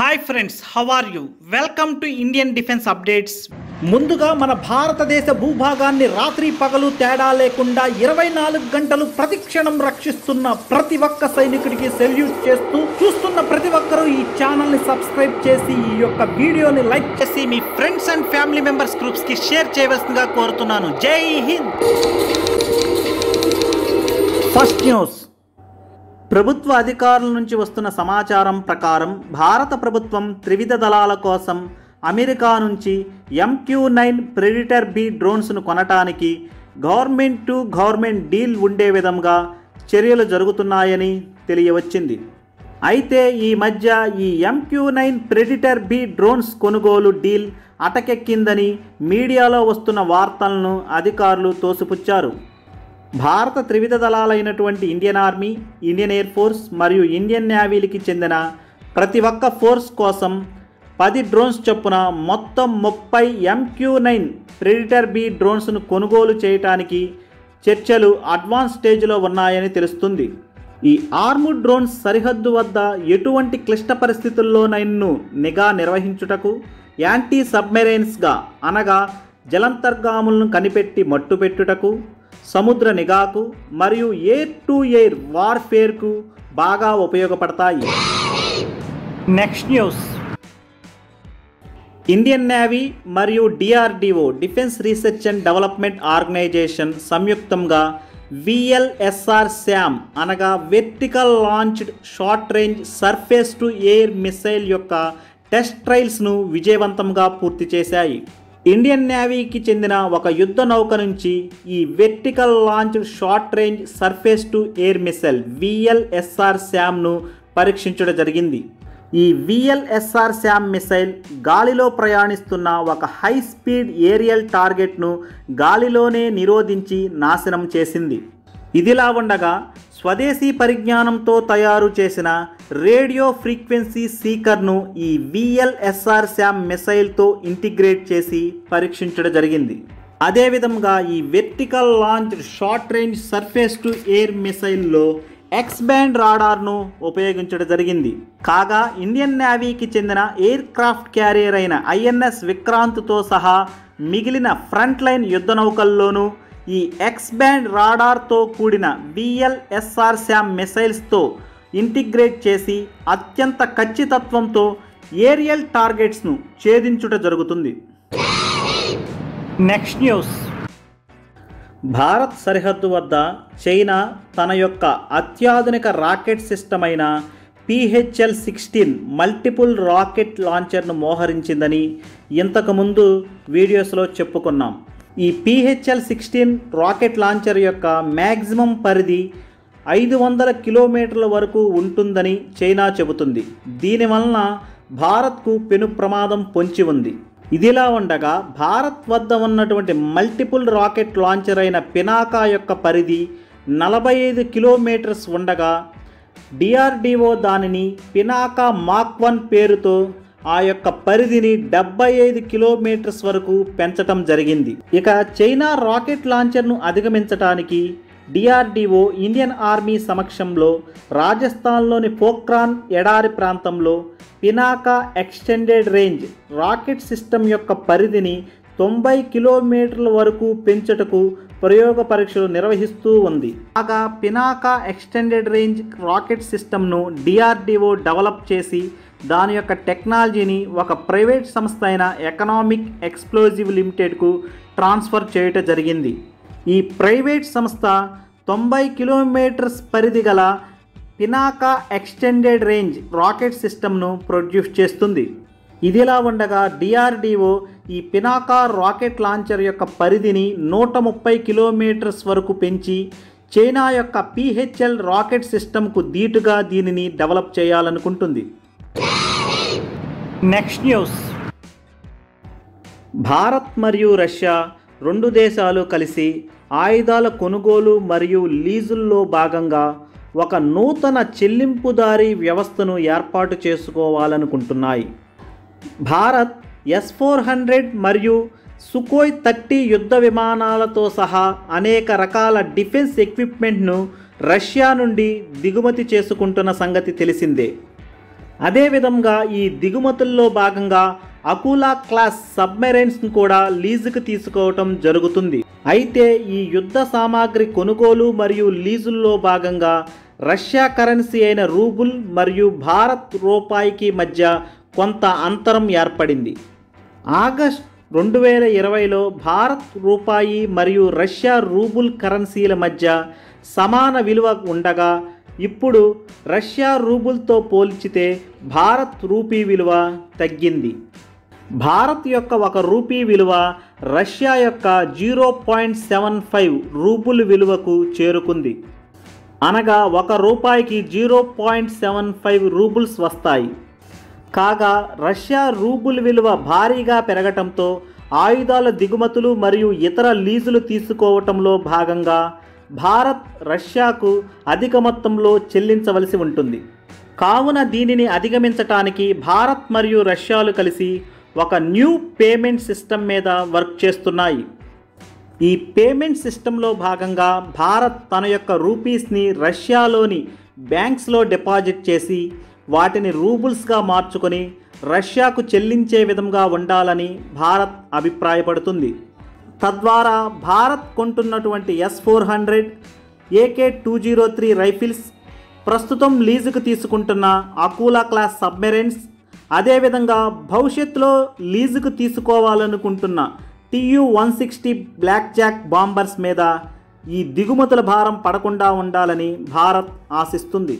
hi friends how are you welcome to Indian defence updates ముందుగా మన భారతదేశ భూభాగాన్ని రాత్రి పగలు తేడా లేకుండా ఇరవై నాలుగు గంటలు ప్రతిక్షణం రక్షిస్తున్న ప్రతి ఒక్క సైనికుడికి సెల్యూట్ చేస్తూ చూస్తున్న ప్రతి ఒక్కరూ ఈ ఛానల్ ని సబ్స్క్రైబ్ చేసి ఈ యొక్క వీడియోని లైక్ చేసి మీ friends and family members groups కి షేర్ చేయవలసిందిగా కోరుతున్నాను జై హింద్ ఫస్ట్ న్యూస్ ప్రభుత్వ అధికారుల నుంచి వస్తున్న సమాచారం ప్రకారం భారత ప్రభుత్వం త్రివిధ దళాల కోసం అమెరికా నుంచి ఎంక్యూ నైన్ ప్రెడిటర్ బి డ్రోన్స్ను కొనటానికి గవర్నమెంట్ టు గవర్నమెంట్ డీల్ ఉండే విధంగా చర్యలు జరుగుతున్నాయని తెలియవచ్చింది అయితే ఈ మధ్య ఈ MQ nine predator B drones కొనుగోలు డీల్ అటకెక్కిందని మీడియాలో వస్తున్న వార్తలను అధికారులు తోసిపుచ్చారు భారత త్రివిధ దళాలైనటువంటి Indian army Indian air force మరియు ఇండియన్ నేవీలకి చెందిన ప్రతి ఒక్క ఫోర్స్ కోసం పది డ్రోన్స్ చొప్పున మొత్తం ముప్పై ఎంక్యూ నైన్ ప్రెడిటర్ బి డ్రోన్స్ను కొనుగోలు చేయటానికి చర్చలు అడ్వాన్స్ స్టేజ్లో ఉన్నాయని తెలుస్తుంది ఈ ఆర్ముడ్ డ్రోన్స్ సరిహద్దు వద్ద ఎటువంటి క్లిష్ట పరిస్థితుల్లోనైన్ను నిఘా నిర్వహించుటకు యాంటీ సబ్మెరైన్స్గా అనగా జలంతర్గాములను కనిపెట్టి మట్టుపెట్టుటకు సముద్ర నిఘాకు మరియు ఎయిర్ టు ఎయిర్ వార్ఫేర్కు బాగా ఉపయోగపడతాయి నెక్స్ట్ న్యూస్ ఇండియన్ నేవీ మరియు DRDO defence research and development organisation సంయుక్తంగా విఎల్ఎస్ఆర్ శామ్ అనగా vertical launched short range surface to air missile యొక్క టెస్ట్ ట్రయల్స్ను విజయవంతంగా పూర్తి చేశాయి ఇండియన్ నేవీకి చెందిన ఒక యుద్ధ నౌక నుంచి ఈ vertical launch short range surface to air missile VLSR శామ్ను పరీక్షించడం జరిగింది ఈ విఎల్ఎస్ఆర్ శామ్ మిసైల్ గాలిలో ప్రయాణిస్తున్న ఒక హై స్పీడ్ ఏరియల్ టార్గెట్ను గాలిలోనే నిరోధించి నాశనం చేసింది ఇదిలా ఉండగా స్వదేశీ పరిజ్ఞానంతో తయారు చేసిన రేడియో ఫ్రీక్వెన్సీ సీకర్ను ఈ విఎల్ఎస్ఆర్ శామ్ మిసైల్తో ఇంటిగ్రేట్ చేసి పరీక్షించడం జరిగింది అదేవిధంగా ఈ vertical launch short range surface to air మిసైల్లో ఎక్స్ బ్యాండ్ రాడార్ను ఉపయోగించడం జరిగింది కాగా ఇండియన్ నేవీకి చెందిన ఎయిర్ క్రాఫ్ట్ క్యారియర్ అయిన ఐఎన్ఎస్ విక్రాంత్తో సహా మిగిలిన ఫ్రంట్ లైన్ యుద్ధ నౌకల్లోనూ ఈ ఎక్స్ బ్యాండ్ రాడార్తో కూడిన బిఎల్ఎస్ఆర్ శామ్ మిసైల్స్తో ఇంటిగ్రేట్ చేసి అత్యంత ఖచ్చితత్వంతో ఏరియల్ టార్గెట్స్ను ఛేదించుట జరుగుతుంది నెక్స్ట్ న్యూస్ భారత్ సరిహద్దు వద్ద చైనా తన యొక్క అత్యాధునిక రాకెట్ సిస్టమ్ అయిన పిహెచ్ఎల్ సిక్స్టీన్ మల్టిపుల్ రాకెట్ లాంచర్ను మోహరించిందని ఇంతకుముందు వీడియోస్లో చెప్పుకున్నాం ఈ పిహెచ్ఎల్ సిక్స్టీన్ రాకెట్ లాంచర్ యొక్క మ్యాక్సిమం పరిధి ఐదు వందల కిలోమీటర్ల వరకు ఉంటుందని చైనా చెబుతుంది దీనివలన భారత్కు పెను ప్రమాదం పొంచి ఉంది ఇదిలా ఉండగా భారత్ వద్ద ఉన్నటువంటి మల్టిపుల్ రాకెట్ లాంచర్ అయిన పినాకా యొక్క పరిధి నలభై ఐదు కిలోమీటర్స్ ఉండగా డిఆర్డిఓ దానిని పినాకా మాక్ వన్ పేరుతో ఆ యొక్క పరిధిని డెబ్బై ఐదు కిలోమీటర్స్ వరకు పెంచటం జరిగింది ఇక చైనా రాకెట్ లాంచర్ను అధిగమించటానికి డిఆర్డిఓ ఇండియన్ ఆర్మీ సమక్షంలో రాజస్థాన్లోని పోఖ్రాన్ ఎడారి ప్రాంతంలో Pinaka extended range rocket system యొక్క పరిధిని తొంభై కిలోమీటర్ల వరకు పెంచుటకు ప్రయోగ పరీక్షలు నిర్వహిస్తూ ఉంది కాగా పినాకా ఎక్స్టెండెడ్ రేంజ్ రాకెట్ సిస్టమ్ను డిఆర్డిఓ డెవలప్ చేసి దాని యొక్క టెక్నాలజీని ఒక ప్రైవేట్ సంస్థ అయిన ఎకనామిక్ ఎక్స్ప్లోజివ్ లిమిటెడ్కు ట్రాన్స్ఫర్ చేయటం జరిగింది ఈ ప్రైవేట్ సంస్థ తొంభై కిలోమీటర్స్ పరిధి గల పినాకా ఎక్స్టెండెడ్ రేంజ్ రాకెట్ సిస్టమ్ను ప్రొడ్యూస్ చేస్తుంది ఇదిలా ఉండగా డిఆర్డిఓ ఈ పినాకా రాకెట్ లాంచర్ యొక్క పరిధిని నూట ముప్పై కిలోమీటర్స్ వరకు పెంచి చైనా యొక్క పిహెచ్ఎల్ రాకెట్ సిస్టమ్కు ధీటుగా దీనిని డెవలప్ చేయాలనుకుంటుంది నెక్స్ట్ న్యూస్ భారత్ మరియు రష్యా రెండు దేశాలు కలిసి ఆయుధాల కొనుగోలు మరియు లీజుల్లో భాగంగా ఒక నూతన చెల్లింపుదారీ వ్యవస్థను ఏర్పాటు చేసుకోవాలనుకుంటున్నాయి భారత్ ఎస్ ఫోర్ హండ్రెడ్ మరియు సుకోయ్ థర్టీ యుద్ధ విమానాలతో సహా అనేక రకాల డిఫెన్స్ ఎక్విప్మెంట్ను రష్యా నుండి దిగుమతి చేసుకుంటున్న సంగతి తెలిసిందే అదేవిధంగా ఈ దిగుమతుల్లో భాగంగా అకూలా క్లాస్ సబ్మెరైన్స్ కూడా లీజుకు తీసుకోవటం జరుగుతుంది అయితే ఈ యుద్ధ సామాగ్రి కొనుగోలు మరియు లీజుల్లో భాగంగా రష్యా కరెన్సీ అయిన రూబుల్ మరియు భారత్ రూపాయికి మధ్య కొంత అంతరం ఏర్పడింది ఆగస్ట్ రెండు వేల ఇరవైలో భారత్ రూపాయి మరియు రష్యా రూబుల్ కరెన్సీల మధ్య సమాన విలువ ఉండగా ఇప్పుడు రష్యా రూబుల్తో పోల్చితే భారత్ రూపీ విలువ తగ్గింది భారత్ యొక్క ఒక రూపీ విలువ రష్యా యొక్క zero point seven five rouble విలువకు చేరుకుంది అనగా ఒక రూపాయికి zero point seven five roubles వస్తాయి కాగా రష్యా రూబుల్ విలువ భారీగా పెరగటంతో ఆయుధాల దిగుమతులు మరియు ఇతర లీజులు తీసుకోవటంలో భాగంగా భారత్ రష్యాకు అధిక మొత్తంలో చెల్లించవలసి ఉంటుంది కావున దీనిని అధిగమించటానికి భారత్ మరియు రష్యాలు కలిసి ఒక న్యూ పేమెంట్ సిస్టమ్ మీద వర్క్ చేస్తున్నాయి ఈ పేమెంట్ సిస్టంలో భాగంగా భారత్ తన యొక్క రూపీస్ని రష్యాలోని బ్యాంక్స్లో డిపాజిట్ చేసి వాటిని రూబుల్స్గా మార్చుకొని రష్యాకు చెల్లించే విధంగా ఉండాలని భారత్ అభిప్రాయపడుతుంది తద్వారా భారత్ కొంటున్నటువంటి S four hundred AK two zero three rifles ప్రస్తుతం లీజుకు తీసుకుంటున్న అకూలా క్లాస్ సబ్మెరైన్స్ అదేవిధంగా భవిష్యత్తులో లీజుకు తీసుకోవాలనుకుంటున్న TU one sixty black jack bombers మీద ఈ దిగుమతుల భారం పడకుండా ఉండాలని భారత్ ఆశిస్తుంది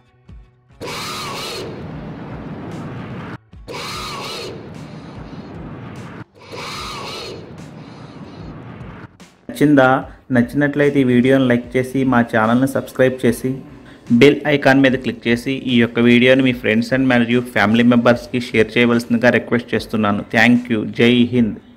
నచ్చిందా నచ్చినట్లయితే ఈ వీడియోని లైక్ చేసి మా ఛానల్ని సబ్స్క్రైబ్ చేసి బెల్ ఐకాన్ మీద క్లిక్ చేసి ఈ యొక్క వీడియోని మీ ఫ్రెండ్స్ అండ్ మరియు ఫ్యామిలీ మెంబర్స్కి షేర్ చేయవలసిందిగా రిక్వెస్ట్ చేస్తున్నాను థ్యాంక్ యూ జై హింద్